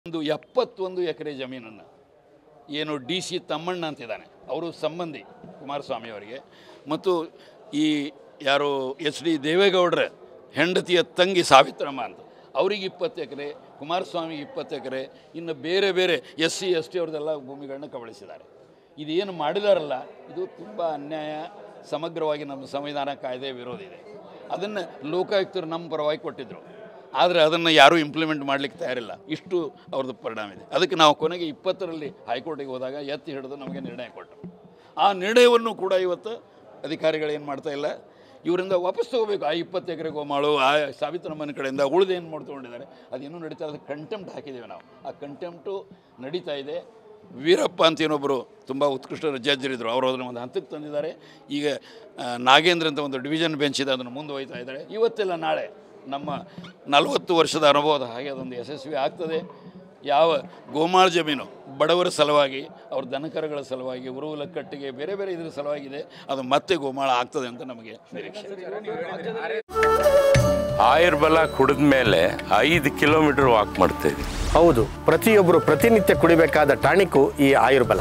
ಒಂದು ಎಪ್ಪತ್ತೊಂದು ಎಕರೆ ಜಮೀನನ್ನು ಏನು ಡಿ ಸಿ ತಮ್ಮಣ್ಣ ಅಂತಿದ್ದಾನೆ ಅವರು ಸಂಬಂಧಿ ಕುಮಾರಸ್ವಾಮಿ ಅವರಿಗೆ ಮತ್ತು ಈ ಯಾರು ಎಚ್ ಡಿ ದೇವೇಗೌಡರ ಹೆಂಡತಿಯ ತಂಗಿ ಸಾವಿತ್ರಮ್ಮ ಅಂತ ಅವ್ರಿಗೆ ಇಪ್ಪತ್ತು ಎಕರೆ ಕುಮಾರಸ್ವಾಮಿಗೆ ಇಪ್ಪತ್ತು ಎಕರೆ ಇನ್ನು ಬೇರೆ ಬೇರೆ ಎಸ್ ಸಿ ಎಸ್ ಟಿ ಅವ್ರದ್ದೆಲ್ಲ ಭೂಮಿಗಳನ್ನ ಕಬಳಿಸಿದ್ದಾರೆ ಇದೇನು ಮಾಡಿದಾರಲ್ಲ ಇದು ತುಂಬ ಅನ್ಯಾಯ ಸಮಗ್ರವಾಗಿ ನಮ್ಮ ಸಂವಿಧಾನ ಕಾಯ್ದೆ ವಿರೋಧ ಇದೆ ಅದನ್ನು ಲೋಕಾಯುಕ್ತರು ನಮ್ಮ ಪರವಾಗಿ ಕೊಟ್ಟಿದ್ದರು ಆದರೆ ಅದನ್ನು ಯಾರೂ ಇಂಪ್ಲಿಮೆಂಟ್ ಮಾಡಲಿಕ್ಕೆ ತಯಾರಿಲ್ಲ ಇಷ್ಟು ಅವ್ರದ್ದು ಪರಿಣಾಮ ಇದೆ ಅದಕ್ಕೆ ನಾವು ಕೊನೆಗೆ ಇಪ್ಪತ್ತರಲ್ಲಿ ಹೈಕೋರ್ಟಿಗೆ ಹೋದಾಗ ಎತ್ತಿ ಹಿಡಿದು ನಮಗೆ ನಿರ್ಣಯ ಕೊಟ್ಟರು ಆ ನಿರ್ಣಯವನ್ನು ಕೂಡ ಇವತ್ತು ಅಧಿಕಾರಿಗಳು ಏನು ಮಾಡ್ತಾ ಇಲ್ಲ ಇವರಿಂದ ವಾಪಸ್ ತಗೋಬೇಕು ಆ ಇಪ್ಪತ್ತು ಎಕರೆ ಗೋಮಾಳು ಆ ಸಾವಿತ್ರಮ್ಮನ ಕಡೆಯಿಂದ ಉಳಿದು ಏನು ಮಾಡ್ಕೊಂಡಿದ್ದಾರೆ ಅದೇನೂ ನಡೀತಾ ಅದು ಕಂಟೆಂಪ್ಟ್ ಹಾಕಿದ್ದೇವೆ ನಾವು ಆ ಕಂಟೆಂಪ್ಟು ನಡೀತಾ ಇದೆ ವೀರಪ್ಪ ಅಂತ ಏನೊಬ್ಬರು ತುಂಬ ಉತ್ಕೃಷ್ಟ ಜಡ್ಜರಿದ್ದರು ಅವರು ಅದನ್ನು ಒಂದು ಹಂತಕ್ಕೆ ತಂದಿದ್ದಾರೆ ಈಗ ಆ, ನಾಗೇಂದ್ರ ಅಂತ ಒಂದು ಡಿವಿಷನ್ ಬೆಂಚ್ ಇದೆ ಅದನ್ನು ಮುಂದುವಯ್ತಾ ಇದ್ದಾರೆ ಇವತ್ತೆಲ್ಲ ನಾಳೆ ನಮ್ಮ ನಲವತ್ತು ವರ್ಷದ ಅನುಭವದ ಹಾಗೆ ಅದೊಂದು ಯಶಸ್ವಿ ಆಗ್ತದೆ ಯಾವ ಗೋಮಾಳ ಜಮೀನು ಬಡವರ ಸಲುವಾಗಿ ಅವ್ರ ದನಕರಗಳ ಸಲುವಾಗಿ ಉರುವುಲ ಕಟ್ಟಿಗೆ ಬೇರೆ ಬೇರೆ ಇದರ ಸಲುವಾಗಿದೆ ಅದು ಮತ್ತೆ ಗೋಮಾಳ ಆಗ್ತದೆ ಅಂತ ನಮಗೆ ನಿರೀಕ್ಷೆ ಆಯುರ್ಬಲ ಕುಡಿದ ಮೇಲೆ ಐದು ಕಿಲೋಮೀಟರ್ ವಾಕ್ ಮಾಡ್ತಾ ಇದ್ವಿ ಹೌದು ಪ್ರತಿಯೊಬ್ಬರು ಪ್ರತಿನಿತ್ಯ ಕುಡಿಬೇಕಾದ ಟಾಣಿಕು ಈ ಆಯುರ್ಬಲ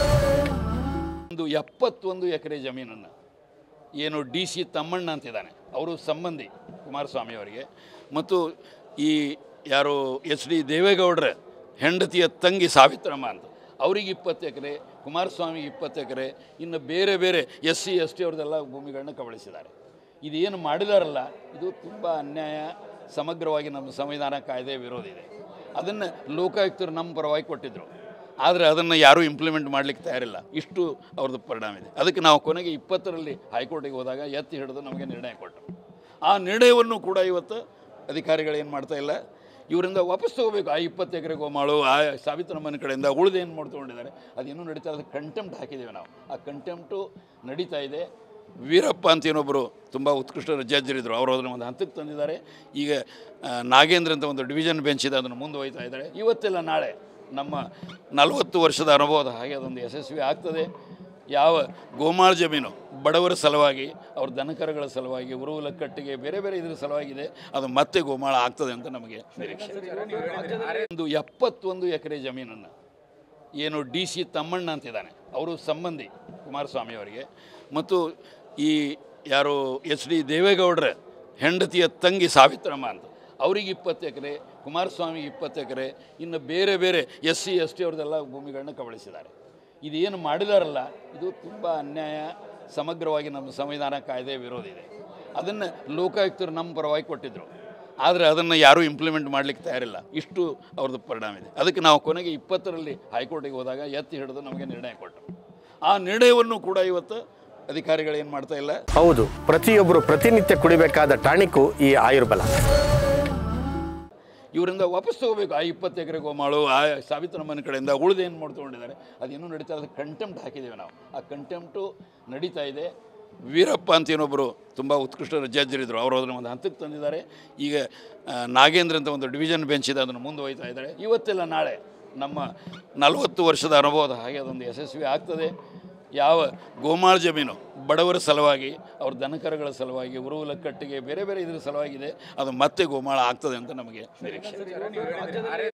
ಒಂದು ಎಪ್ಪತ್ತೊಂದು ಎಕರೆ ಜಮೀನನ್ನು ಏನು ಡಿ ಸಿ ತಮ್ಮಣ್ಣ ಅಂತಿದ್ದಾನೆ ಅವರು ಸಂಬಂಧಿ ಕುಮಾರಸ್ವಾಮಿ ಅವರಿಗೆ ಮತ್ತು ಈ ಯಾರು ಎಚ್ ಡಿ ದೇವೇಗೌಡರ ಹೆಂಡತಿಯ ತಂಗಿ ಸಾವಿತ್ರಮ್ಮ ಅಂತ ಅವ್ರಿಗೆ ಇಪ್ಪತ್ತು ಎಕರೆ ಕುಮಾರಸ್ವಾಮಿಗೆ ಇಪ್ಪತ್ತು ಎಕರೆ ಇನ್ನು ಬೇರೆ ಬೇರೆ ಎಸ್ ಸಿ ಎಸ್ ಟಿ ಅವ್ರದ್ದೆಲ್ಲ ಭೂಮಿಗಳನ್ನ ಕಬಳಿಸಿದ್ದಾರೆ ಇದೇನು ಮಾಡಿದಾರಲ್ಲ ಇದು ತುಂಬ ಅನ್ಯಾಯ ಸಮಗ್ರವಾಗಿ ನಮ್ಮ ಸಂವಿಧಾನ ಕಾಯ್ದೆ ವಿರೋಧ ಇದೆ ಅದನ್ನು ಲೋಕಾಯುಕ್ತರು ನಮ್ಮ ಪರವಾಗಿ ಕೊಟ್ಟಿದ್ದರು ಆದರೆ ಅದನ್ನು ಯಾರೂ ಇಂಪ್ಲಿಮೆಂಟ್ ಮಾಡಲಿಕ್ಕೆ ತಯಾರಿಲ್ಲ ಇಷ್ಟು ಅವ್ರದ್ದು ಪರಿಣಾಮ ಇದೆ ಅದಕ್ಕೆ ನಾವು ಕೊನೆಗೆ ಇಪ್ಪತ್ತರಲ್ಲಿ ಹೈಕೋರ್ಟಿಗೆ ಹೋದಾಗ ಎತ್ತಿ ಹಿಡಿದು ನಮಗೆ ನಿರ್ಣಯ ಕೊಟ್ಟರು ಆ ನಿರ್ಣಯವನ್ನು ಕೂಡ ಇವತ್ತು ಅಧಿಕಾರಿಗಳು ಏನು ಮಾಡ್ತಾ ಇಲ್ಲ ಇವರಿಂದ ವಾಪಸ್ ತಗೋಬೇಕು ಆ ಇಪ್ಪತ್ತು ಎಕರೆ ಗೋಮಾಳು ಆ ಸಾವಿತ್ರಮ್ಮನ ಕಡೆಯಿಂದ ಉಳಿದು ಏನು ಮಾಡ್ಕೊಂಡಿದ್ದಾರೆ ಅದೇನೂ ನಡೀತಾ ಅದು ಕಂಟೆಂಪ್ಟ್ ಹಾಕಿದ್ದೇವೆ ನಾವು ಆ ಕಂಟೆಂಪ್ಟು ನಡೀತಾ ಇದೆ ವೀರಪ್ಪ ಅಂತ ಏನೊಬ್ಬರು ತುಂಬ ಉತ್ಕೃಷ್ಟ ಜಡ್ಜರಿದ್ದರು ಅವರು ಅದನ್ನು ಒಂದು ಹಂತಕ್ಕೆ ತಂದಿದ್ದಾರೆ ಈಗ ಆ, ನಾಗೇಂದ್ರ ಅಂತ ಒಂದು ಡಿವಿಷನ್ ಬೆಂಚ್ ಇದೆ ಅದನ್ನು ಮುಂದುವಯ್ತಾ ಇದ್ದಾರೆ ಇವತ್ತೆಲ್ಲ ನಾಳೆ ನಮ್ಮ ನಲವತ್ತು ವರ್ಷದ ಅನುಭವದ ಹಾಗೆ ಅದೊಂದು ಯಶಸ್ವಿ ಆಗ್ತದೆ ಯಾವ ಗೋಮಾಳ ಜಮೀನು ಬಡವರ ಸಲುವಾಗಿ ಅವ್ರ ದನಕರಗಳ ಸಲುವಾಗಿ ಉರುವುಲ ಕಟ್ಟಿಗೆ ಬೇರೆ ಬೇರೆ ಇದರ ಸಲುವಾಗಿದೆ ಅದು ಮತ್ತೆ ಗೋಮಾಳ ಆಗ್ತದೆ ಅಂತ ನಮಗೆ ನಿರೀಕ್ಷೆ ಒಂದು ಎಪ್ಪತ್ತೊಂದು ಎಕರೆ ಜಮೀನನ್ನು ಏನು ಡಿ ಸಿ ತಮ್ಮಣ್ಣ ಅಂತಿದ್ದಾನೆ ಅವರು ಸಂಬಂಧಿ ಕುಮಾರಸ್ವಾಮಿ ಅವರಿಗೆ ಮತ್ತು ಈ ಯಾರು ಎಚ್ ಡಿ ದೇವೇಗೌಡರ ಹೆಂಡತಿಯ ತಂಗಿ ಸಾವಿತ್ರಮ್ಮ ಅಂತ ಅವ್ರಿಗೆ ಇಪ್ಪತ್ತು ಎಕರೆ ಕುಮಾರಸ್ವಾಮಿಗೆ ಇಪ್ಪತ್ತು ಎಕರೆ ಇನ್ನು ಬೇರೆ ಬೇರೆ ಎಸ್ ಸಿ ಎಸ್ ಟಿ ಅವ್ರದ್ದೆಲ್ಲ ಭೂಮಿಗಳನ್ನ ಕಬಳಿಸಿದ್ದಾರೆ ಇದೇನು ಮಾಡಿದಾರಲ್ಲ ಇದು ತುಂಬ ಅನ್ಯಾಯ ಸಮಗ್ರವಾಗಿ ನಮ್ಮ ಸಂವಿಧಾನ ಕಾಯ್ದೆ ವಿರೋಧ ಇದೆ ಅದನ್ನು ಲೋಕಾಯುಕ್ತರು ನಮ್ಮ ಪರವಾಗಿ ಕೊಟ್ಟಿದ್ದರು ಆದರೆ ಅದನ್ನು ಯಾರೂ ಇಂಪ್ಲಿಮೆಂಟ್ ಮಾಡಲಿಕ್ಕೆ ತಯಾರಿಲ್ಲ ಇಷ್ಟು ಅವ್ರದ್ದು ಪರಿಣಾಮ ಇದೆ ಅದಕ್ಕೆ ನಾವು ಕೊನೆಗೆ ಇಪ್ಪತ್ತರಲ್ಲಿ ಹೈಕೋರ್ಟಿಗೆ ಹೋದಾಗ ಎತ್ತಿ ಹಿಡಿದು ನಮಗೆ ನಿರ್ಣಯ ಕೊಟ್ಟರು ಆ ನಿರ್ಣಯವನ್ನು ಕೂಡ ಇವತ್ತು ಅಧಿಕಾರಿಗಳು ಏನು ಮಾಡ್ತಾ ಇಲ್ಲ ಹೌದು ಪ್ರತಿಯೊಬ್ಬರು ಪ್ರತಿನಿತ್ಯ ಕುಡಿಬೇಕಾದ ಟಾಣಿಕು ಈ ಆಯುರ್ಬಲ ಇವರಿಂದ ವಾಪಸ್ ತಗೋಬೇಕು ಆ ಇಪ್ಪತ್ತು ಎಕರೆ ಗೋಮಾಳು ಆ ಸಾವಿತ್ರಮ್ಮನ ಕಡೆಯಿಂದ ಉಳಿದು ಏನು ಮಾಡ್ಕೊಂಡಿದ್ದಾರೆ ಅದೇನೂ ನಡೀತಾ ಅದು ಕಂಟೆಂಪ್ಟ್ ಹಾಕಿದ್ದೇವೆ ನಾವು ಆ ಕಂಟೆಂಪ್ಟು ನಡೀತಾ ಇದೆ ವೀರಪ್ಪ ಅಂತ ಏನೊಬ್ಬರು ತುಂಬ ಉತ್ಕೃಷ್ಟ ಜಡ್ಜರಿದ್ದರು ಅವರು ಅದನ್ನು ಒಂದು ಹಂತಕ್ಕೆ ತಂದಿದ್ದಾರೆ ಈಗ ಆ, ನಾಗೇಂದ್ರ ಅಂತ ಒಂದು ಡಿವಿಷನ್ ಬೆಂಚ್ ಇದೆ ಅದನ್ನು ಮುಂದುವಯ್ತಾ ಇದ್ದಾರೆ ಇವತ್ತೆಲ್ಲ ನಾಳೆ ನಮ್ಮ ನಲವತ್ತು ವರ್ಷದ ಅನುಭವದ ಹಾಗೆ ಅದೊಂದು ಯಶಸ್ವಿ ಆಗ್ತದೆ ಯಾವ ಗೋಮಾಳ ಜಮೀನು ಬಡವರ ಸಲುವಾಗಿ ಅವ್ರ ದನಕರಗಳ ಸಲುವಾಗಿ ಉರುವುಲ ಕಟ್ಟಿಗೆ ಬೇರೆ ಬೇರೆ ಇದರ ಸಲುವಾಗಿದೆ ಅದು ಮತ್ತೆ ಗೋಮಾಳ ಆಗ್ತದೆ ಅಂತ ನಮಗೆ ನಿರೀಕ್ಷೆ